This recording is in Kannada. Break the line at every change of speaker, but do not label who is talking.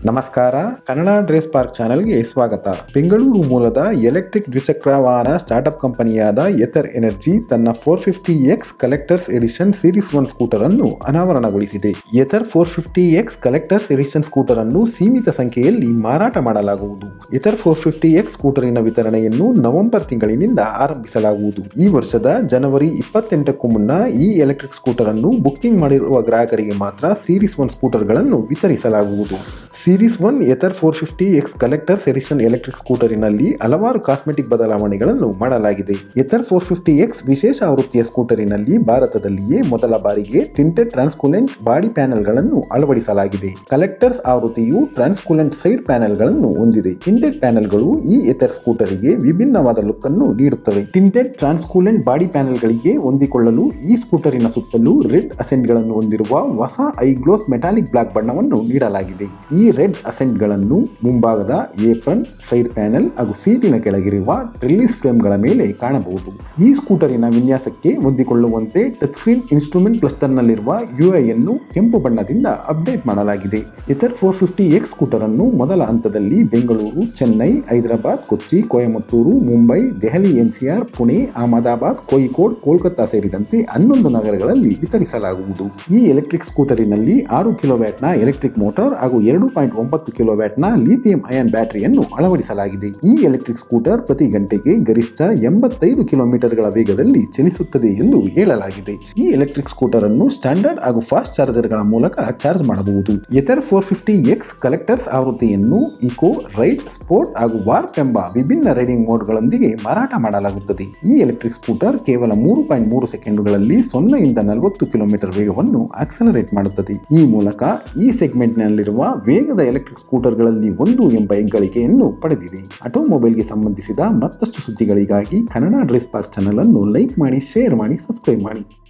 ನಮಸ್ಕಾರ ಕನ್ನಡ ಡ್ರೆಸ್ ಪಾರ್ಕ್ ಚಾನೆಲ್ಗೆ ಸ್ವಾಗತ ಬೆಂಗಳೂರು ಮೂಲದ ಎಲೆಕ್ಟ್ರಿಕ್ ದ್ವಿಚಕ್ರ ವಾಹನ ಸ್ಟಾರ್ಟ್ಅಪ್ ಕಂಪನಿಯಾದ ಎಥರ್ ಎನರ್ಜಿ ತನ್ನ four fifty X collectors edition series one scooter ಅನ್ನು ಅನಾವರಣಗೊಳಿಸಿದೆ Ather four fifty X collectors edition scooter ಅನ್ನು ಸೀಮಿತ ಸಂಖ್ಯೆಯಲ್ಲಿ ಮಾರಾಟ ಮಾಡಲಾಗುವುದು ಎಥರ್ ಫೋರ್ ಫಿಫ್ಟಿ ಎಕ್ಸ್ ಸ್ಕೂಟರಿನ ವಿತರಣೆಯನ್ನು ನವೆಂಬರ್ ತಿಂಗಳಿನಿಂದ ಆರಂಭಿಸಲಾಗುವುದು ಈ ವರ್ಷದ ಜನವರಿ ಇಪ್ಪತ್ತೆಂಟಕ್ಕೂ ಮುನ್ನ ಈ ಎಲೆಕ್ಟ್ರಿಕ್ ಸ್ಕೂಟರ್ ಅನ್ನು ಬುಕ್ಕಿಂಗ್ ಮಾಡಿರುವ ಗ್ರಾಹಕರಿಗೆ ಮಾತ್ರ ಸೀರೀಸ್ ಒನ್ ಸ್ಕೂಟರ್ಗಳನ್ನು ವಿತರಿಸಲಾಗುವುದು series one Ather four fifty X collectors edition electric ಸ್ಕೂಟರಿನಲ್ಲಿ ಹಲವಾರು ಕಾಸ್ಮೆಟಿಕ್ ಬದಲಾವಣೆಗಳನ್ನು ಮಾಡಲಾಗಿದೆ ಎಥರ್ ಫೋರ್ ಫಿಫ್ಟಿ ಎಕ್ಸ್ ವಿಶೇಷ ಆವೃತ್ತಿಯ ಸ್ಕೂಟರಿನಲ್ಲಿ ಭಾರತದಲ್ಲಿಯೇ ಮೊದಲ ಬಾರಿಗೆ ಟಿಂಟೆಡ್ ಟ್ರಾನ್ಸ್ಕೂಲೆಂಟ್ ಬಾಡಿ ಪ್ಯಾನೆಲ್ಗಳನ್ನು ಅಳವಡಿಸಲಾಗಿದೆ ಕಲೆಕ್ಟರ್ಸ್ ಆವೃತ್ತಿಯು ಟ್ರಾನ್ಸ್ಕೂಲೆಂಟ್ ಸೈಡ್ ಪ್ಯಾನೆಲ್ಗಳನ್ನು ಹೊಂದಿದೆ ಟಿಂಟೆಡ್ ಪ್ಯಾನೆಲ್ಗಳು ಈ ಎಥರ್ ಸ್ಕೂಟರಿಗೆ ವಿಭಿನ್ನವಾದ ಲುಕ್ ಅನ್ನು ನೀಡುತ್ತವೆ ಟಿಂಟೆಡ್ ಟ್ರಾನ್ಸ್ಕೂಲೆಂಟ್ ಬಾಡಿ ಪ್ಯಾನೆಲ್ಗಳಿಗೆ ಹೊಂದಿಕೊಳ್ಳಲು ಈ ಸ್ಕೂಟರಿನ ಸುತ್ತಲೂ ರೆಡ್ ಅಸೆಂಟ್ಗಳನ್ನು ಹೊಂದಿರುವ ಹೊಸ ಐಗ್ಲೋಸ್ ಮೆಟಾಲಿಕ್ ಬ್ಲಾಕ್ ಬಣ್ಣವನ್ನು ನೀಡಲಾಗಿದೆ ಈ ರೆಡ್ ಅಸೆಂಟ್ಗಳನ್ನು ಮುಂಭಾಗದ ಏಪ್ರನ್ ಸೈಡ್ ಪ್ಯಾನೆಲ್ ಹಾಗೂ ಸೀಟಿನ ಕೆಳಗಿರುವ ಟ್ರಿಲ್ಲಿಸ್ ಫ್ರೇಮ್ಗಳ ಮೇಲೆ ಕಾಣಬಹುದು ಈ ಸ್ಕೂಟರಿನ ವಿನ್ಯಾಸಕ್ಕೆ ಹೊಂದಿಕೊಳ್ಳುವಂತೆ ಟಚ್ ಸ್ಕ್ರೀನ್ ಇನ್ಸ್ಟ್ರೂಮೆಂಟ್ ಕ್ಲಸ್ಟರ್ನಲ್ಲಿರುವ ಯುಐ ಅನ್ನು ಕೆಂಪು ಬಣ್ಣದಿಂದ ಅಪ್ಡೇಟ್ ಮಾಡಲಾಗಿದೆ Ather four fifty X scooter ಅನ್ನು ಮೊದಲ ಹಂತದಲ್ಲಿ ಬೆಂಗಳೂರು ಚೆನ್ನೈ ಹೈದರಾಬಾದ್ ಕೊಚ್ಚಿ ಕೊಯಮತ್ತೂರು ಮುಂಬೈ ದೆಹಲಿ ಎನ್ಸಿಆರ್ ಪುಣೆ ಅಹಮದಾಬಾದ್ ಕೋಯಿಕೋಡ್ ಕೋಲ್ಕತ್ತಾ ಸೇರಿದಂತೆ ಹನ್ನೊಂದು ನಗರಗಳಲ್ಲಿ ವಿತರಿಸಲಾಗುವುದು ಈ ಎಲೆಕ್ಟ್ರಿಕ್ ಸ್ಕೂಟರಿನಲ್ಲಿ ಆರು ಕಿಲೋವ್ಯಾಟ್ನ ಎಲೆಕ್ಟ್ರಿಕ್ ಮೋಟಾರ್ ಹಾಗೂ ಎರಡು ಪಾಯಿಂಟ್ ಒಂಬತ್ತು ಕಿಲೋವ್ಯಾಟ್ನ ಲಿಥಿಯಂ ಅಯಾನ್ ಬ್ಯಾಟರಿಯನ್ನು ಅಳವಡಿಸಲಾಗಿದೆ ಈ ಎಲೆಕ್ಟ್ರಿಕ್ ಸ್ಕೂಟರ್ ಪ್ರತಿ ಗಂಟೆಗೆ ಗರಿಷ್ಠ ಎಂಬತ್ತೈದು ಕಿಲೋಮೀಟರ್ಗಳ ವೇಗದಲ್ಲಿ ಚಲಿಸುತ್ತದೆ ಎಂದು ಹೇಳಲಾಗಿದೆ ಈ ಎಲೆಕ್ಟ್ರಿಕ್ ಸ್ಕೂಟರ್ ಅನ್ನು ಸ್ಟ್ಯಾಂಡರ್ಡ್ ಹಾಗೂ ಫಾಸ್ಟ್ ಚಾರ್ಜರ್ಗಳ ಮೂಲಕ ಚಾರ್ಜ್ ಮಾಡಬಹುದು Ather four fifty X collectors ಆವೃತ್ತಿಯನ್ನು ಇಕೋ ರೈಟ್ ಸ್ಪೋರ್ಟ್ ಹಾಗೂ ವಾರ್ಪ್ ಎಂಬ ವಿಭಿನ್ನ ರೈಡಿಂಗ್ ಮೋಡ್ಗಳೊಂದಿಗೆ ಮಾರಾಟ ಮಾಡಲಾಗುತ್ತದೆ ಈ ಎಲೆಕ್ಟ್ರಿಕ್ ಸ್ಕೂಟರ್ ಕೇವಲ ಮೂರು ಪಾಯಿಂಟ್ ಮೂರು ಸೆಕೆಂಡುಗಳಲ್ಲಿ ಸೊನ್ನೆಯಿಂದ ನಲವತ್ತು ಕಿಲೋಮೀಟರ್ ವೇಗವನ್ನು ಆಕ್ಸಲರೇಟ್ ಮಾಡುತ್ತದೆ ಈ ಮೂಲಕ ಈ ಸೆಗ್ಮೆಂಟ್ನಲ್ಲಿರುವ ವೇಗದ ಎಲೆಕ್ಟ್ರಿಕ್ ಸ್ಕೂಟರ್ಗಳಲ್ಲಿ ಒಂದು ಎಂಬ ಹೆಗ್ಗಳಿಕೆಯನ್ನು ಪಡೆದಿದೆ ಆಟೋಮೊಬೈಲ್ಗೆ ಸಂಬಂಧಿಸಿದ ಮತ್ತಷ್ಟು ಸುದ್ದಿಗಳಿಗಾಗಿ ಕನ್ನಡ ಡ್ರೆಸ್ ಪಾರ್ಕ್ ಚಾನಲ್ ಅನ್ನು ಲೈಕ್ ಮಾಡಿ ಶೇರ್ ಮಾಡಿ ಸಬ್ಸ್ಕ್ರೈಬ್ ಮಾಡಿ